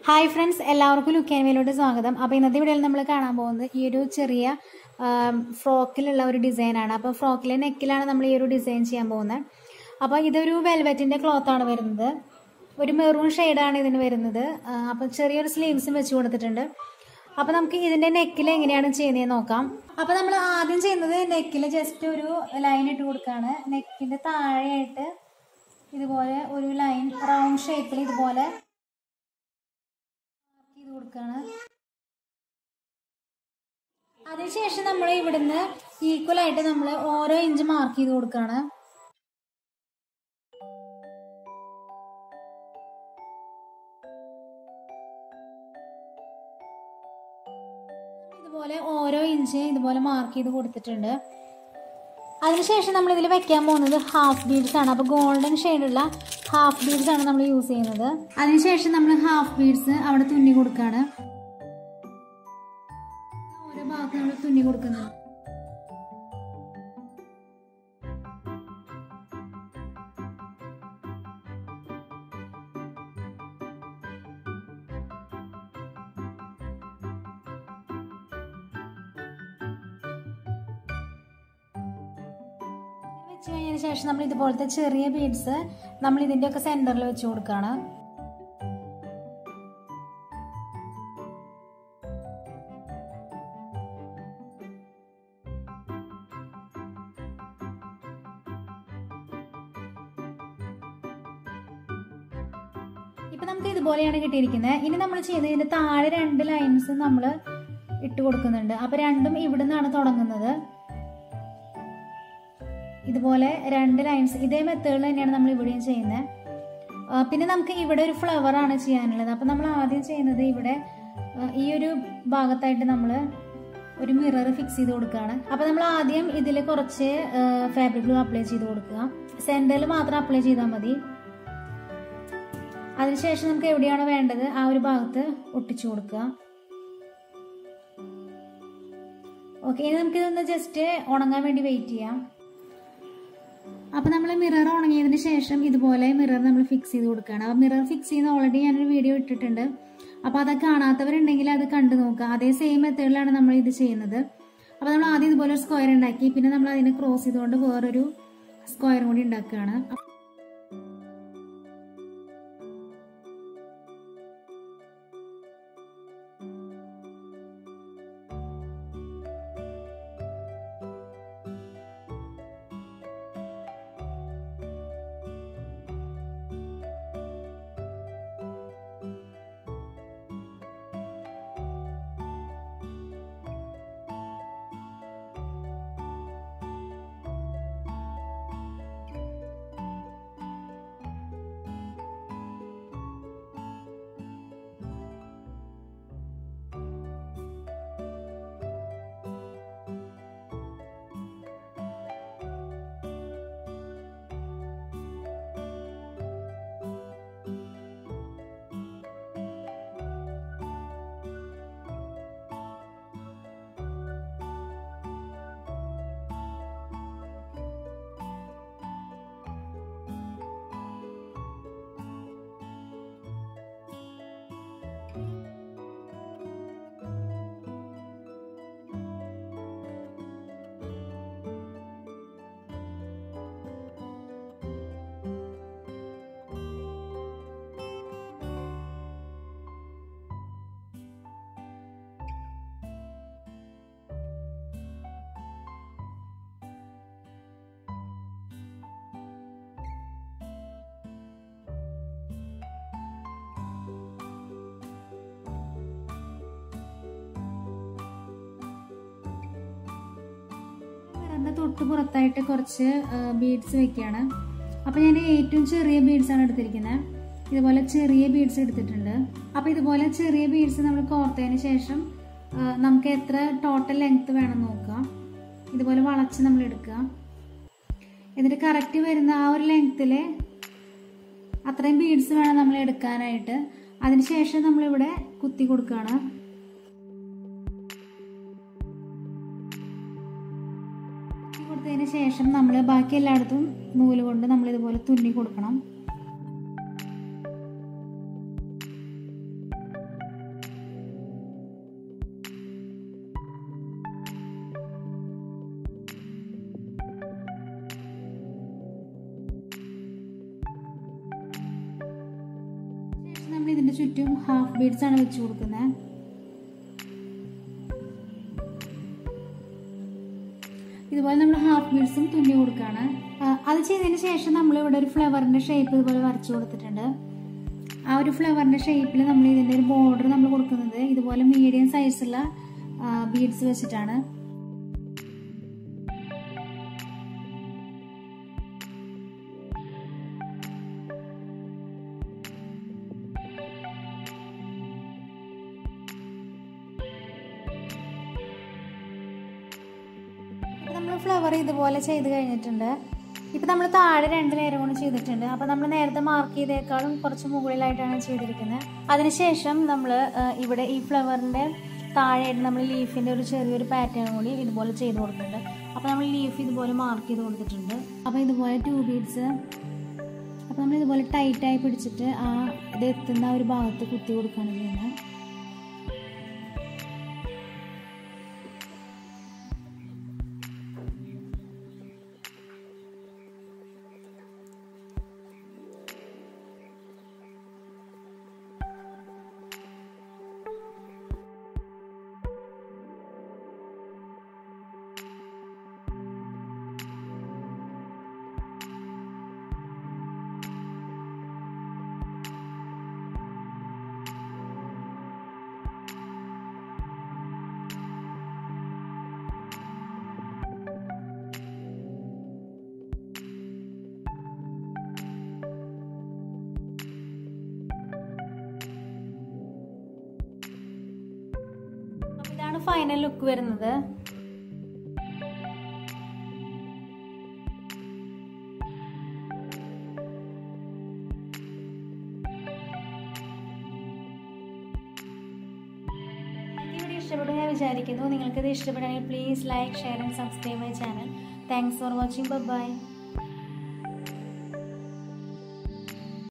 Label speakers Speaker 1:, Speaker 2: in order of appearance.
Speaker 1: hi friends എല്ലാവർക്കും ലുക്കാൻവയിലോട്ട് സ്വാഗതം അപ്പോൾ ഇന്നത്തെ വീഡിയോയിൽ നമ്മൾ കാണാൻ പോകുന്നത് ഈ ഒരു ചെറിയ ഫ്രോക്കിലുള്ള ഒരു ഡിസൈനാണ് അപ്പോൾ ഫ്രോക്കിലെ നെക്കിലാണ് നമ്മൾ ഈ ഒരു ഡിസൈൻ ചെയ്യാൻ പോകുന്നത് അപ്പോൾ ഇതൊരു വെൽവെറ്റിൻ്റെ ക്ലോത്താണ് വരുന്നത് ഒരു മെറൂൺ ഷെയ്ഡാണ് ഇതിന് വരുന്നത് അപ്പോൾ ചെറിയൊരു സ്ലീവ്സും വെച്ച് കൊടുത്തിട്ടുണ്ട് അപ്പോൾ നമുക്ക് ഇതിൻ്റെ നെക്കിൽ എങ്ങനെയാണ് ചെയ്യുന്നതെന്ന് നോക്കാം അപ്പോൾ നമ്മൾ ആദ്യം ചെയ്യുന്നത് നെക്കിൽ ജസ്റ്റ് ഒരു ലൈൻ ഇട്ട് കൊടുക്കുകയാണ് നെക്കിൻ്റെ താഴെയായിട്ട് ഇതുപോലെ ഒരു ലൈൻ റൗണ്ട് ഷേപ്പിൽ ഇതുപോലെ ചെയ്ത് കൊടുക്കുകയാണ് അതിനുശേഷം നമ്മൾ ഇവിടുന്ന് ഈക്വൽ ആയിട്ട് നമ്മൾ ഓരോ ഇഞ്ച് മാർക്ക് ചെയ്ത് കൊടുക്കുകയാണ് ഇതുപോലെ ഓരോ ഇഞ്ച് ഇതുപോലെ മാർക്ക് ചെയ്ത് കൊടുത്തിട്ടുണ്ട് അതിനുശേഷം നമ്മൾ ഇതിൽ വെക്കാൻ പോകുന്നത് ഹാഫ് ബീഡ്സ് ആണ് അപ്പോൾ ഗോൾഡൻ ഷെയ്ഡുള്ള ഹാഫ് ബീഡ്സ് ആണ് നമ്മൾ യൂസ് ചെയ്യുന്നത് അതിനുശേഷം നമ്മൾ ഹാഫ് ബീഡ്സ് അവിടെ തുന്നി കൊടുക്കുകയാണ് ഓരോ ഭാഗത്ത് നമ്മൾ തുന്നി കൊടുക്കുന്നത് വെച്ച് കഴിഞ്ഞതിന് ശേഷം നമ്മൾ ഇതുപോലത്തെ ചെറിയ ബീഡ്സ് നമ്മൾ ഇതിന്റെ ഒക്കെ സെന്ററിൽ വെച്ച് കൊടുക്കുകയാണ് ഇപ്പൊ നമുക്ക് ഇതുപോലെയാണ് കിട്ടിയിരിക്കുന്നത് ഇനി നമ്മൾ ചെയ്യുന്നത് ഇതിന്റെ താഴെ രണ്ട് ലൈൻസ് നമ്മൾ ഇട്ട് കൊടുക്കുന്നുണ്ട് അപ്പൊ രണ്ടും ഇവിടെ നിന്നാണ് തുടങ്ങുന്നത് ഇതുപോലെ രണ്ട് ലൈൻസ് ഇതേ മെത്തേഡിൽ തന്നെയാണ് നമ്മൾ ഇവിടെയും ചെയ്യുന്നത് പിന്നെ നമുക്ക് ഇവിടെ ഒരു ഫ്ലവർ ആണ് ചെയ്യാനുള്ളത് അപ്പം നമ്മൾ ആദ്യം ചെയ്യുന്നത് ഇവിടെ ഈ ഒരു ഭാഗത്തായിട്ട് നമ്മൾ ഒരു മിറർ ഫിക്സ് ചെയ്ത് കൊടുക്കുകയാണ് അപ്പം നമ്മൾ ആദ്യം ഇതിൽ കുറച്ച് ഫാബ്രിക് ഗ്ലൂ അപ്ലൈ ചെയ്ത് കൊടുക്കുക സെൻറ്ററിൽ മാത്രം അപ്ലൈ ചെയ്താൽ മതി അതിനുശേഷം നമുക്ക് എവിടെയാണോ വേണ്ടത് ആ ഒരു ഭാഗത്ത് ഒട്ടിച്ചു കൊടുക്കുക ഓക്കെ ഇനി നമുക്കിതൊന്ന് ജസ്റ്റ് ഉണങ്ങാൻ വേണ്ടി വെയിറ്റ് ചെയ്യാം അപ്പോൾ നമ്മൾ മിറർ ഉണങ്ങിയതിന് ശേഷം ഇതുപോലെ മിറർ നമ്മൾ ഫിക്സ് ചെയ്ത് കൊടുക്കുകയാണ് അപ്പോൾ മിറർ ഫിക്സ് ചെയ്യുന്ന ഓൾറെഡി ഞാനൊരു വീഡിയോ ഇട്ടിട്ടുണ്ട് അപ്പോൾ അത് കാണാത്തവരുണ്ടെങ്കിൽ അത് കണ്ടു നോക്കുക അതേ സെയിം മെത്തേഡിലാണ് നമ്മൾ ഇത് ചെയ്യുന്നത് അപ്പോൾ നമ്മൾ ആദ്യം ഇതുപോലെ ഒരു സ്ക്വയർ ഉണ്ടാക്കി പിന്നെ നമ്മൾ അതിനെ ക്രോസ് ചെയ്തുകൊണ്ട് വേറൊരു സ്ക്വയറും കൂടി ഉണ്ടാക്കുകയാണ് മിററിന്റെ തൊട്ട് പുറത്തായിട്ട് കുറച്ച് ബീഡ്സ് വെക്കുകയാണ് അപ്പോൾ ഞാൻ ഏറ്റവും ചെറിയ ബീഡ്സ് ആണ് എടുത്തിരിക്കുന്നത് ഇതുപോലെ ചെറിയ ബീഡ്സ് എടുത്തിട്ടുണ്ട് അപ്പോൾ ഇതുപോലെ ചെറിയ ബീഡ്സ് നമ്മൾ കോർത്തതിന് ശേഷം നമുക്ക് എത്ര ടോട്ടൽ ലെങ്ത് വേണം നോക്കാം ഇതുപോലെ വളച്ച് നമ്മൾ എടുക്കുക എന്നിട്ട് കറക്റ്റ് വരുന്ന ആ ഒരു ലെങ്ത്തിൽ അത്രയും ബീഡ്സ് വേണം നമ്മൾ എടുക്കാനായിട്ട് അതിനുശേഷം നമ്മളിവിടെ കുത്തി കൊടുക്കുകയാണ് കൊടുത്തതിന് ശേഷം നമ്മൾ ബാക്കി എല്ലായിടത്തും നൂല് കൊണ്ട് നമ്മൾ ഇതുപോലെ തുന്നി കൊടുക്കണം ഇതിന്റെ ചുറ്റും ഹാഫ് ബീഡ്സ് ആണ് വെച്ച് കൊടുക്കുന്നത് ഇതുപോലെ നമ്മൾ ഹാഫ് ബീഡ്സും തുന്നി കൊടുക്കുകയാണ് ആ, അത് ചെയ്തതിന് ശേഷം നമ്മൾ ഇവിടെ ഒരു ഫ്ലവറിന്റെ ഷേപ്പ് ഇതുപോലെ വരച്ചു കൊടുത്തിട്ടുണ്ട് ആ ഒരു ഫ്ലവറിന്റെ ഷേപ്പിൽ നമ്മൾ ഇതിന്റെ ഒരു ബോർഡർ നമ്മൾ കൊടുക്കുന്നത് ഇതുപോലെ മീഡിയം സൈസുള്ള ബീഡ്സ് വെച്ചിട്ടാണ് ഇപ്പം നമ്മൾ ഫ്ലവർ ഇതുപോലെ ചെയ്ത് കഴിഞ്ഞിട്ടുണ്ട് ഇപ്പം നമ്മൾ താഴെ രണ്ട് ലെയർ കൊണ്ട് ചെയ്തിട്ടുണ്ട് അപ്പോൾ നമ്മൾ നേരത്തെ മാർക്ക് ചെയ്തേക്കാളും കുറച്ച് മുകളിലായിട്ടാണ് ചെയ്തിരിക്കുന്നത് അതിനുശേഷം നമ്മൾ ഇവിടെ ഈ ഫ്ലവറിൻ്റെ താഴെയായിട്ട് നമ്മൾ ലീഫിൻ്റെ ഒരു ചെറിയൊരു പാറ്റേൺ കൂടി ഇതുപോലെ ചെയ്ത് കൊടുക്കുന്നുണ്ട് അപ്പോൾ നമ്മൾ ലീഫ് ഇതുപോലെ മാർക്ക് ചെയ്ത് കൊടുത്തിട്ടുണ്ട് അപ്പോൾ ഇതുപോലെ ടൂ ബീഡ്സ് അപ്പോൾ നമ്മൾ ഇതുപോലെ ടൈറ്റായി പിടിച്ചിട്ട് ആ ഇത് എത്തുന്ന ആ ഒരു ഭാഗത്ത് കുത്തി കൊടുക്കുകയാണ് ചെയ്യുന്നത് അപ്പോൾ ഇതാണ് ഫൈനൽ ലുക്ക് വരുന്നത് ഈ വീഡിയോ ഇഷ്ടപ്പെട്ടു ഞാൻ വിചാരിക്കുന്നു നിങ്ങൾക്കിത് ഇഷ്ടപ്പെടുകയാണെങ്കിൽ please like share and subscribe my channel thanks for watching by